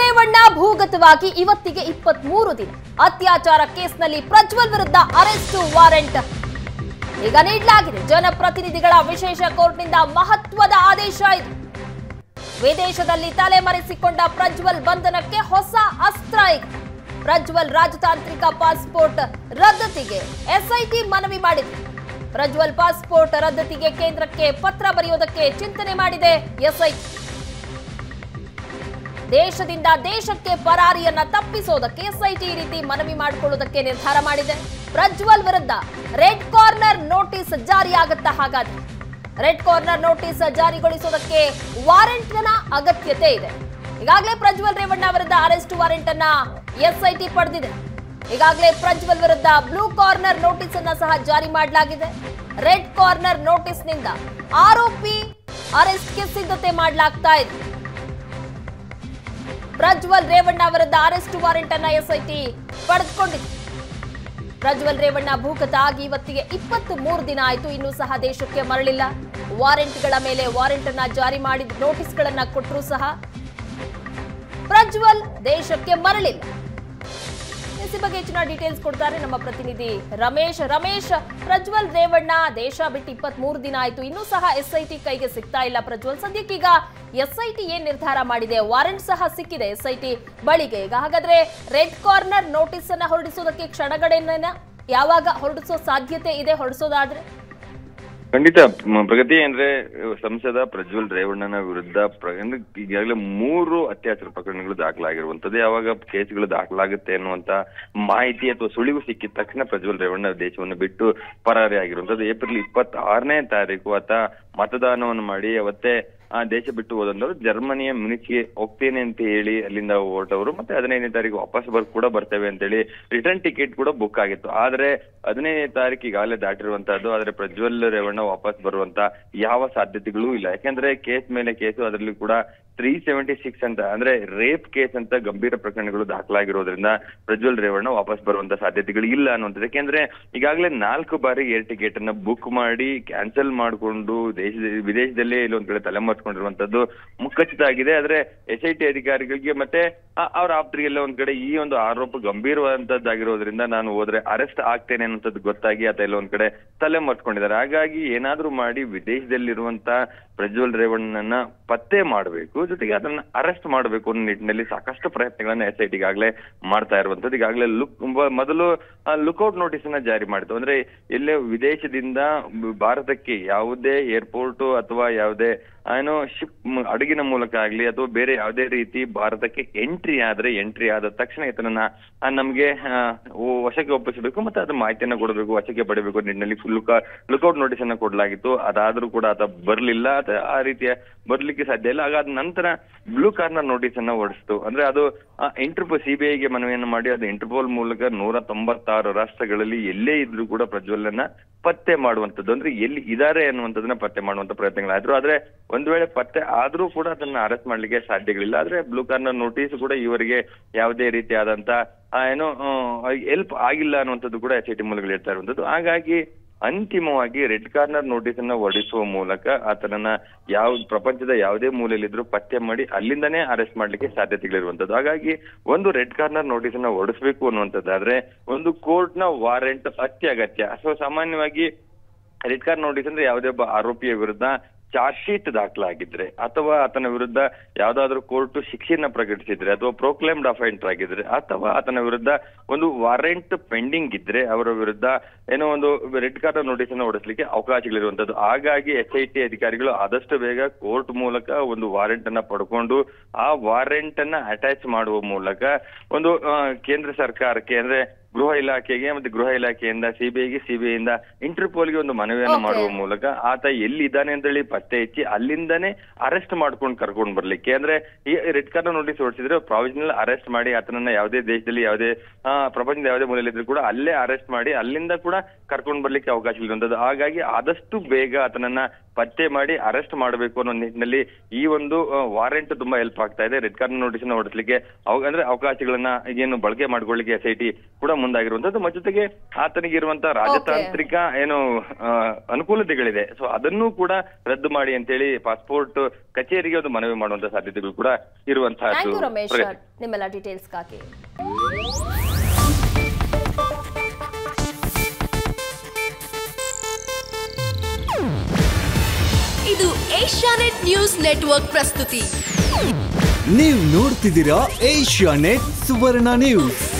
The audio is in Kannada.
ರೇವಣ್ಣ ಭೂಗತವಾಗಿ ಇವತ್ತಿಗೆ ಇಪ್ಪತ್ತ್ ಮೂರು ದಿನ ಅತ್ಯಾಚಾರ ಕೇಸ್ನಲ್ಲಿ ಪ್ರಜ್ವಲ್ ವಿರುದ್ಧ ಅರೆಸ್ಟ್ ವಾರೆಂಟ್ ಈಗ ನೀಡಲಾಗಿದೆ ಜನಪ್ರತಿನಿಧಿಗಳ ವಿಶೇಷ ಕೋರ್ಟ್ನಿಂದ ಮಹತ್ವದ ಆದೇಶ ಇದು ವಿದೇಶದಲ್ಲಿ ತಲೆಮರೆಸಿಕೊಂಡ ಪ್ರಜ್ವಲ್ ಬಂಧನಕ್ಕೆ ಹೊಸ ಅಸ್ತ್ರ ಈಗ ಪ್ರಜ್ವಲ್ ರಾಜತಾಂತ್ರಿಕ ಪಾಸ್ಪೋರ್ಟ್ ರದ್ದತಿಗೆ ಎಸ್ಐಟಿ ಮನವಿ ಮಾಡಿದೆ ಪ್ರಜ್ವಲ್ ಪಾಸ್ಪೋರ್ಟ್ ರದ್ದತಿಗೆ ಕೇಂದ್ರಕ್ಕೆ ಪತ್ರ ಬರೆಯೋದಕ್ಕೆ ಚಿಂತನೆ ಮಾಡಿದೆ ಎಸ್ಐಟಿ ದೇಶದಿಂದ ದೇಶಕ್ಕೆ ಪರಾರಿಯನ್ನ ತಪ್ಪಿಸೋದಕ್ಕೆ ಎಸ್ಐಟಿ ಈ ರೀತಿ ಮನವಿ ಮಾಡಿಕೊಳ್ಳುವುದಕ್ಕೆ ನಿರ್ಧಾರ ಮಾಡಿದೆ ಪ್ರಜ್ವಲ್ ವಿರುದ್ಧ ರೆಡ್ ಕಾರ್ನರ್ ನೋಟಿಸ್ ಜಾರಿಯಾಗುತ್ತಾ ಹಾಗಾದ್ರೆ ರೆಡ್ ಕಾರ್ನರ್ ನೋಟಿಸ್ ಜಾರಿಗೊಳಿಸೋದಕ್ಕೆ ವಾರೆಂಟ್ನ ಅಗತ್ಯತೆ ಇದೆ ಈಗಾಗಲೇ ಪ್ರಜ್ವಲ್ ರೇವಣ್ಣ ವಿರುದ್ಧ ಅರೆಸ್ಟ್ ವಾರೆಂಟ್ ಅನ್ನ ಎಸ್ಐಟಿ ಪಡೆದಿದೆ ಈಗಾಗಲೇ ಪ್ರಜ್ವಲ್ ವಿರುದ್ಧ ಬ್ಲೂ ಕಾರ್ನರ್ ನೋಟಿಸ್ ಅನ್ನ ಸಹ ಜಾರಿ ಮಾಡಲಾಗಿದೆ ರೆಡ್ ಕಾರ್ನರ್ ನೋಟಿಸ್ ನಿಂದ ಆರೋಪಿ ಅರೆಸ್ಟ್ಗೆ ಸಿದ್ಧತೆ ಮಾಡಲಾಗ್ತಾ ಇದೆ ಪ್ರಜ್ವಲ್ ರೇವಣ್ಣ ವಿರುದ್ಧ ಅರೆಸ್ಟ್ ವಾರೆಂಟ್ ಅನ್ನ ಎಸ್ಐಟಿ ಪಡೆದುಕೊಂಡಿದೆ ಪ್ರಜ್ವಲ್ ರೇವಣ್ಣ ಭೂಗತ ಆಗಿ ಇವತ್ತಿಗೆ ಇಪ್ಪತ್ತ್ ಮೂರು ದಿನ ಆಯಿತು ಇನ್ನೂ ಸಹ ದೇಶಕ್ಕೆ ಮರಳಿಲ್ಲ ವಾರೆಂಟ್ಗಳ ಮೇಲೆ ವಾರೆಂಟ್ ಅನ್ನ ಜಾರಿ ಮಾಡಿದ ನೋಟಿಸ್ಗಳನ್ನ ಕೊಟ್ಟರೂ ಸಹ ಪ್ರಜ್ವಲ್ ದೇಶಕ್ಕೆ ಮರಳಿಲ್ಲ ಈ ಬಗ್ಗೆ ಹೆಚ್ಚಿನ ಡೀಟೇಲ್ಸ್ ಕೊಡ್ತಾರೆ ನಮ್ಮ ಪ್ರತಿನಿಧಿ ರಮೇಶ್ ರಮೇಶ್ ಪ್ರಜ್ವಲ್ ರೇವಣ್ಣ ದೇಶ ಬಿಟ್ಟು ಇಪ್ಪತ್ತ್ ಮೂರು ದಿನ ಆಯ್ತು ಇನ್ನೂ ಸಹ ಎಸ್ಐಟಿ ಕೈಗೆ ಸಿಗ್ತಾ ಇಲ್ಲ ಪ್ರಜ್ವಲ್ ಸದ್ಯಕ್ಕೀಗ ಎಸ್ಐಟಿ ಏನ್ ನಿರ್ಧಾರ ಮಾಡಿದೆ ವಾರೆಂಟ್ ಸಹ ಸಿಕ್ಕಿದೆ ಎಸ್ಐಟಿ ಬಳಿಗೆ ಈಗ ಹಾಗಾದ್ರೆ ರೆಡ್ ಕಾರ್ನರ್ ನೋಟಿಸ್ ಅನ್ನ ಹೊರಡಿಸೋದಕ್ಕೆ ಕ್ಷಣಗಣನೆಯನ್ನ ಯಾವಾಗ ಹೊರಡಿಸೋ ಸಾಧ್ಯತೆ ಇದೆ ಹೊರಡಿಸೋದಾದ್ರೆ ಖಂಡಿತ ಮ- ಪ್ರಗತಿ ಅಂದ್ರೆ ಸಂಸದ ಪ್ರಜ್ವಲ್ ರೇವಣ್ಣನ ವಿರುದ್ಧ ಪ್ರ- ಅಂದ್ರೆ ಈಗಾಗಲೇ ಮೂರು ಅತ್ಯಾಚಾರ ಪ್ರಕರಣಗಳು ದಾಖಲಾಗಿರುವಂತದ್ದು ಯಾವಾಗ ಕೇಸ್ಗಳು ದಾಖಲಾಗುತ್ತೆ ಅನ್ನುವಂತ ಮಾಹಿತಿ ಅಥವಾ ಸುಳಿವು ಸಿಕ್ಕಿದ ತಕ್ಷಣ ಪ್ರಜ್ವಲ್ ರೇವಣ್ಣ ದೇಶವನ್ನು ಬಿಟ್ಟು ಪರಾರಿ ಆಗಿರುವಂತದ್ದು ಏಪ್ರಿಲ್ ಇಪ್ಪತ್ತಾರನೇ ತಾರೀಕು ಆತ ಮತದಾನವನ್ನು ಮಾಡಿ ಅವತ್ತೇ ಆ ದೇಶ ಬಿಟ್ಟು ಹೋದಂತವ್ರು ಜರ್ಮನಿಯ ಮ್ಯೂನಿಚ್ಗೆ ಹೋಗ್ತೇನೆ ಅಂತ ಹೇಳಿ ಅಲ್ಲಿಂದ ಹೊರಟವರು ಮತ್ತೆ ಹದಿನೈದನೇ ತಾರೀಕು ವಾಪಸ್ ಬರ್ ಕೂಡ ಬರ್ತೇವೆ ಅಂತ ಹೇಳಿ ರಿಟರ್ನ್ ಟಿಕೆಟ್ ಕೂಡ ಬುಕ್ ಆಗಿತ್ತು ಆದ್ರೆ ಹದಿನೈದನೇ ತಾರೀಕು ಈಗಾಗಲೇ ದಾಟಿರುವಂತಹದ್ದು ಆದ್ರೆ ಪ್ರಜ್ವಲ್ ರೇವಣ್ಣ ವಾಪಸ್ ಬರುವಂತ ಯಾವ ಸಾಧ್ಯತೆಗಳೂ ಇಲ್ಲ ಯಾಕಂದ್ರೆ ಕೇಸ್ ಮೇಲೆ ಕೇಸು ಅದರಲ್ಲಿ ಕೂಡ ತ್ರೀ ಸೆವೆಂಟಿ ಸಿಕ್ಸ್ ಅಂತ ಅಂದ್ರೆ ರೇಪ್ ಕೇಸ್ ಅಂತ ಗಂಭೀರ ಪ್ರಕರಣಗಳು ದಾಖಲಾಗಿರೋದ್ರಿಂದ ಪ್ರಜ್ವಲ್ ರೇವಣ್ಣ ವಾಪಸ್ ಬರುವಂತ ಸಾಧ್ಯತೆಗಳು ಇಲ್ಲ ಅನ್ನುವಂಥದ್ದು ಯಾಕೆಂದ್ರೆ ಈಗಾಗಲೇ ನಾಲ್ಕು ಬಾರಿ ಏರ್ ಟಿಕೆಟ್ ಅನ್ನ ಬುಕ್ ಮಾಡಿ ಕ್ಯಾನ್ಸಲ್ ಮಾಡಿಕೊಂಡು ದೇಶದ ವಿದೇಶದಲ್ಲೇ ಇಲ್ಲೊಂದ್ ಕಡೆ ತಲೆಮರೆಸ್ಕೊಂಡಿರುವಂತದ್ದು ಮುಖಚಿತ ಆಗಿದೆ ಆದ್ರೆ ಎಸ್ ಐ ಟಿ ಅಧಿಕಾರಿಗಳಿಗೆ ಮತ್ತೆ ಆ- ಅವ್ರ ಆಪ್ತರಿಗೆಲ್ಲ ಒಂದ್ ಕಡೆ ಈ ಒಂದು ಆರೋಪ ಗಂಭೀರವಾದಂತದ್ದಾಗಿರೋದ್ರಿಂದ ನಾನು ಹೋದ್ರೆ ಅರೆಸ್ಟ್ ಆಗ್ತೇನೆ ಅನ್ನೋಂಥದ್ದು ಗೊತ್ತಾಗಿ ಆತ ಎಲ್ಲ ಒಂದ್ ಕಡೆ ತಲೆ ಮರ್ಸ್ಕೊಂಡಿದ್ದಾರೆ ಹಾಗಾಗಿ ಏನಾದ್ರೂ ಮಾಡಿ ವಿದೇಶದಲ್ಲಿರುವಂತ ಪ್ರಜ್ವಲ್ ರೇವಣ್ಣನ ಪತ್ತೆ ಮಾಡಬೇಕು ಜೊತೆಗೆ ಅದನ್ನ ಅರೆಸ್ಟ್ ಮಾಡಬೇಕು ಅನ್ನೋ ನಿಟ್ಟಿನಲ್ಲಿ ಸಾಕಷ್ಟು ಪ್ರಯತ್ನಗಳನ್ನ ಎಸ್ ಐ ಟಿಗಾಗ್ಲೇ ಮಾಡ್ತಾ ಇರುವಂತದ್ದು ಈಗಾಗಲೇ ಲುಕ್ ಮೊದಲು ಲುಕ್ಔಟ್ ನೋಟಿಸ್ ಅನ್ನ ಜಾರಿ ಮಾಡಿತು ಅಂದ್ರೆ ಎಲ್ಲೇ ವಿದೇಶದಿಂದ ಬ- ಭಾರತಕ್ಕೆ ಯಾವುದೇ ಏರ್ಪೋರ್ಟ್ ಅಥವಾ ಯಾವುದೇ ಏನೋ ಶಿಪ್ ಹಡಗಿನ ಮೂಲಕ ಆಗ್ಲಿ ಅಥವಾ ಬೇರೆ ಯಾವುದೇ ರೀತಿ ಭಾರತಕ್ಕೆ ಎಂಟ್ರಿ ಆದ್ರೆ ಎಂಟ್ರಿ ಆದ ತಕ್ಷಣ ಈತನನ್ನ ಆ, ನಮ್ಗೆ ಆ, ಓ- ವಶಕ್ಕೆ ಒಪ್ಪಿಸಬೇಕು ಮತ್ತೆ ಅದ್ರ ಮಾಹಿತಿಯನ್ನ ಕೊಡಬೇಕು ವಶಕ್ಕೆ ಪಡಿಬೇಕು ನಿಟ್ಟಿನಲ್ಲಿ ಲುಕ್ ಲುಕ್ಔಟ್ ನೋಟಿಸ್ ಅನ್ನ ಕೊಡ್ಲಾಗಿತ್ತು ಅದಾದ್ರೂ ಕೂಡ ಆತ ಬರ್ಲಿಲ್ಲ ಆತ ಆ ರೀತಿಯ ಬರ್ಲಿಕ್ಕೆ ಸಾಧ್ಯ ಇಲ್ಲ ಹಾಗಾದ ನಂತರ ಬ್ಲೂ ಕಾರ್ನರ್ ನೋಟಿಸ್ ಅನ್ನ ಹೊರಡಿಸ್ತು ಅಂದ್ರೆ ಅದು ಇಂಟರ್ಪೋಲ್ ಸಿಬಿಐಗೆ ಮನವಿಯನ್ನು ಮಾಡಿ ಅದು ಇಂಟರ್ಪೋಲ್ ಮೂಲಕ ನೂರ ತೊಂಬತ್ತಾರು ರಾಷ್ಟ್ರಗಳಲ್ಲಿ ಎಲ್ಲೇ ಇದ್ರೂ ಕೂಡ ಪ್ರಜ್ವಲನ್ನ ಪತ್ತೆ ಮಾಡುವಂತದ್ದು ಅಂದ್ರೆ ಎಲ್ಲಿ ಇದಾರೆ ಅನ್ನುವಂಥದ್ದನ್ನ ಪತ್ತೆ ಮಾಡುವಂತ ಪ್ರಯತ್ನಗಳಾದ್ರು ಆದ್ರೆ ಒಂದ್ ವೇಳೆ ಪತ್ತೆ ಆದ್ರೂ ಕೂಡ ಅದನ್ನ ಅರೆಸ್ಟ್ ಮಾಡ್ಲಿಕ್ಕೆ ಸಾಧ್ಯಗಳಿಲ್ಲ ಆದ್ರೆ ಬ್ಲೂ ಕಾರ್ನರ್ ನೋಟಿಸ್ ಕೂಡ ಇವರಿಗೆ ಯಾವುದೇ ರೀತಿಯಾದಂತ ಆ, ಏನೋ ಹೆಲ್ಪ್ ಆಗಿಲ್ಲ ಅನ್ನುವಂಥದ್ದು ಕೂಡ ಎಸ್ ಐ ಟಿ ಮೂಲಗಳು ಹೇಳ್ತಾ ಇರುವಂತದ್ದು ಹಾಗಾಗಿ ಅಂತಿಮವಾಗಿ ರೆಡ್ ಕಾರ್ನರ್ ನೋಟಿಸ್ ಅನ್ನ ಹೊರಡಿಸುವ ಮೂಲಕ ಆತನನ್ನ ಯಾವ ಪ್ರಪಂಚದ ಯಾವುದೇ ಮೂಲೆಯಲ್ಲಿದ್ರು ಪತ್ತೆ ಮಾಡಿ ಅಲ್ಲಿಂದನೇ ಅರೆಸ್ಟ್ ಮಾಡ್ಲಿಕ್ಕೆ ಸಾಧ್ಯತೆಗಳಿರುವಂತದ್ದು ಹಾಗಾಗಿ ಒಂದು ರೆಡ್ ಕಾರ್ನರ್ ನೋಟಿಸ್ ಅನ್ನ ಹೊರಡಿಸ್ಬೇಕು ಅನ್ನುವಂಥದ್ದಾದ್ರೆ ಒಂದು ಕೋರ್ಟ್ ನ ವಾರೆಂಟ್ ಅತ್ಯಗತ್ಯ ಸೊ ಸಾಮಾನ್ಯವಾಗಿ ರೆಡ್ ಕಾರ್ಡ್ ನೋಟಿಸ್ ಅಂದ್ರೆ ಯಾವುದೇ ಒಬ್ಬ ಆರೋಪಿಯ ವಿರುದ್ಧ ಚಾರ್ಜ್ ಶೀಟ್ ದಾಖಲಾಗಿದ್ರೆ ಅಥವಾ ಆತನ ವಿರುದ್ಧ ಯಾವ್ದಾದ್ರು ಕೋರ್ಟ್ ಶಿಕ್ಷೆಯನ್ನ ಪ್ರಕಟಿಸಿದ್ರೆ ಅಥವಾ ಪ್ರೋಕ್ಲೇಮ್ಡ್ ಅಫೆಂಟರ್ ಆಗಿದ್ರೆ ಅಥವಾ ಆತನ ವಿರುದ್ಧ ಒಂದು ವಾರೆಂಟ್ ಪೆಂಡಿಂಗ್ ಇದ್ರೆ ಅವರ ವಿರುದ್ಧ ಏನೋ ಒಂದು ರೆಡ್ ಕಾರ್ಡ್ ನೋಟಿಸ್ ಅನ್ನ ಹೊಡಿಸ್ಲಿಕ್ಕೆ ಅವಕಾಶಗಳಿರುವಂತದ್ದು ಹಾಗಾಗಿ ಎಸ್ ಐ ಟಿ ಅಧಿಕಾರಿಗಳು ಆದಷ್ಟು ಬೇಗ ಕೋರ್ಟ್ ಮೂಲಕ ಒಂದು ವಾರೆಂಟ್ ಅನ್ನ ಪಡ್ಕೊಂಡು ಆ ವಾರೆಂಟ್ ಅನ್ನ ಅಟ್ಯಾಚ್ ಮಾಡುವ ಮೂಲಕ ಒಂದು ಆ, ಕೇಂದ್ರ ಸರ್ಕಾರಕ್ಕೆ ಅಂದ್ರೆ ಗೃಹ ಇಲಾಖೆಗೆ ಮತ್ತೆ ಗೃಹ ಇಲಾಖೆಯಿಂದ ಸಿಬಿಐಗೆ ಸಿಬಿಐಯಿಂದ ಇಂಟರ್ಪೋಲ್ಗೆ ಒಂದು ಮನವಿಯನ್ನು Okay. ಮಾಡುವ ಮೂಲಕ ಆತ ಎಲ್ಲಿದ್ದಾನೆ ಅಂತ ಹೇಳಿ ಪತ್ತೆ ಹಚ್ಚಿ ಅಲ್ಲಿಂದಾನೇ ಅರೆಸ್ಟ್ ಮಾಡ್ಕೊಂಡು ಕರ್ಕೊಂಡು ಬರ್ಲಿಕ್ಕೆ ಅಂದ್ರೆ ಈ ರೆಡ್ ಕಾರ್ಡ್ ನೋಟಿಸ್ ಹೊರಡಿಸಿದ್ರೆ ಪ್ರಾವಿಷನಲ್ ಅರೆಸ್ಟ್ ಮಾಡಿ ಆತನನ್ನ ಯಾವುದೇ ದೇಶದಲ್ಲಿ ಯಾವುದೇ ಆ, ಪ್ರಪಂಚದ ಯಾವುದೇ ಮೂಲೆಯಲ್ಲಿದ್ರು ಕೂಡ ಅಲ್ಲೇ ಅರೆಸ್ಟ್ ಮಾಡಿ ಅಲ್ಲಿಂದ ಕೂಡ ಕರ್ಕೊಂಡು ಬರ್ಲಿಕ್ಕೆ ಅವಕಾಶ ಇರುವಂತದ್ದು ಹಾಗಾಗಿ ಆದಷ್ಟು ಬೇಗ ಆತನನ್ನ ಪತ್ತೆ ಮಾಡಿ ಅರೆಸ್ಟ್ ಮಾಡಬೇಕು ಅನ್ನೋ ನಿಟ್ಟಿನಲ್ಲಿ ಈ ಒಂದು ವಾರೆಂಟ್ ತುಂಬಾ ಹೆಲ್ಪ್ ಆಗ್ತಾ ಇದೆ ರೆಡ್ ಕಾರ್ಡ್ ನೋಟಿಸ್ ಅನ್ನ ಹೊರಡಿಸ್ಲಿಕ್ಕೆ ಅವ ಅಂದ್ರೆ ಅವಕಾಶಗಳನ್ನ ಏನು ಬಳಕೆ ಮಾಡ್ಕೊಳ್ಳಿಕ್ಕೆ ಎಸ್ ಐ ಟಿ ಕೂಡ ಮುಂದಾಗಿರುವಂತದ್ದು ಮತ್ತು ಜೊತೆಗೆ ಆತನಿಗೆ ಇರುವಂತಹ ರಾಜತಾಂತ್ರಿಕ ಏನು ಆ, ಅನುಕೂಲತೆಗಳಿದೆ ಸೊ ಅದನ್ನು ಕೂಡ ರದ್ದು ಮಾಡಿ ಅಂತೇಳಿ ಪಾಸ್ಪೋರ್ಟ್ ಕಚೇರಿಗೆ ಒಂದು ಮನವಿ ಮಾಡುವಂತ ಸಾಧ್ಯತೆಗಳು ಕೂಡ ಥ್ಯಾಂಕ್ ಯು ಇರುವಂತಹದ್ದು ರಮೇಶ್ ಪ್ರಗತಿ. ನಿಮ್ಮೆಲ್ಲ ಡೀಟೇಲ್ಸ್ಗಾಗಿ ಇದು ಏಷ್ಯಾನೆಟ್ ನ್ಯೂಸ್ ನೆಟ್ವರ್ಕ್ ಪ್ರಸ್ತುತಿ ನೀವು ನೋಡ್ತಿದ್ದೀರಾ ಏಷ್ಯಾ ನೆಟ್ ಸುವರ್ಣ ನ್ಯೂಸ್